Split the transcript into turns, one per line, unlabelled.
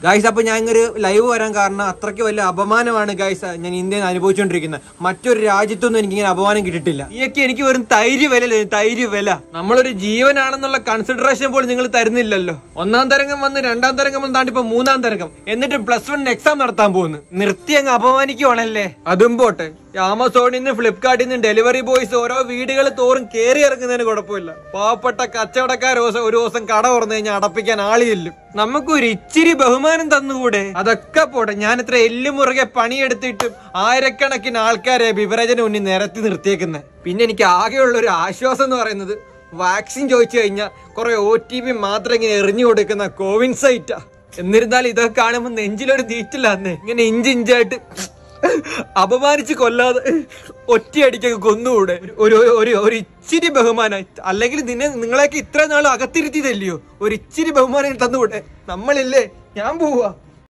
guys അപ്പൊ ഞാൻ ഇങ്ങൊരു live വരാൻ കാരണം അത്രയ്ക്ക് വലിയ അപമാനമാണ് ഗൈസ് ഞാൻ ഇന്ത്യയിൽ അനുഭവിച്ചുകൊണ്ടിരിക്കുന്നത് മറ്റൊരു രാജ്യത്തൊന്നും എനിക്ക് ഇങ്ങനെ അപമാനം കിട്ടിയിട്ടില്ല ഈയൊക്കെ എനിക്ക് വെറും തൈര് വില അല്ലേ, തൈര് വില നമ്മളൊരു ജീവനാണെന്നുള്ള കൺസിഡറേഷൻ പോലും നിങ്ങൾ തരുന്നില്ലല്ലോ ഒന്നാം തരംഗം വന്ന് രണ്ടാം തരംഗം വന്ന് താണ്ടി ഇപ്പൊ മൂന്നാം തരംഗം എന്നിട്ട് പ്ലസ് വൺ എക്സാം നടത്താൻ പോകുന്നു നിർത്തി അങ്ങ് അപമാനിക്കുവാണല്ലേ അതും പോട്ടെ ആമസോണിൽ നിന്ന് ഫ്ലിപ്കാർട്ടിൽ നിന്ന് ഡെലിവറി ബോയ്സ് ഓരോ വീടുകൾ തോറും കയറി ഇറങ്ങുന്നതിന് കുഴപ്പമില്ല പാവപ്പെട്ട കച്ചവടക്കാർ ഒരു ദിവസം കട തുറന്നു കഴിഞ്ഞാൽ അടപ്പിക്കാൻ ആളിയില്ലും നമുക്കൊരു ഇച്ചിരി ബഹുമാനം തന്നുകൂടെ അതൊക്കെ പോട്ടെ ഞാൻ ഇത്ര എല്ലുമുറുകെ പണിയെടുത്തിട്ടും ആയിരക്കണക്കിന് ആൾക്കാരെ ബിവറേജിന് മുന്നിൽ നിരത്തി നിർത്തിയേക്കുന്നത് പിന്നെ എനിക്ക് ആകെയുള്ള ഒരു ആശ്വാസം എന്ന് പറയുന്നത് വാക്സിൻ ചോദിച്ചു കഴിഞ്ഞാൽ കുറെ ഒ ടി പി മാത്രം ഇങ്ങനെ എറിഞ്ഞു കൊടുക്കുന്ന കോവിൻ സൈറ്റാ എന്നിരുന്നാലും ഇതൊക്കെ കാണുമ്പോൾ നെഞ്ചിലൊരു തീറ്റില്ലാന്നേ ഇങ്ങനെ ഇഞ്ച് ഇഞ്ചായിട്ട് അപമാനിച്ച് കൊല്ലാതെ ഒറ്റയടിക്കൊക്കെ കൊന്നുകൂടെ ഒരു ഒരു- ഒരു ഒരു ഇച്ചിരി ബഹുമാനം അല്ലെങ്കിൽ നിന്നെ നിങ്ങളെയൊക്കെ ഇത്ര നാൾ അകത്തിരുത്തിയതല്ലയോ ഒരു ഇച്ചിരി ബഹുമാനം തന്നുകൂടെ നമ്മളില്ലേ ഞാൻ പോവാ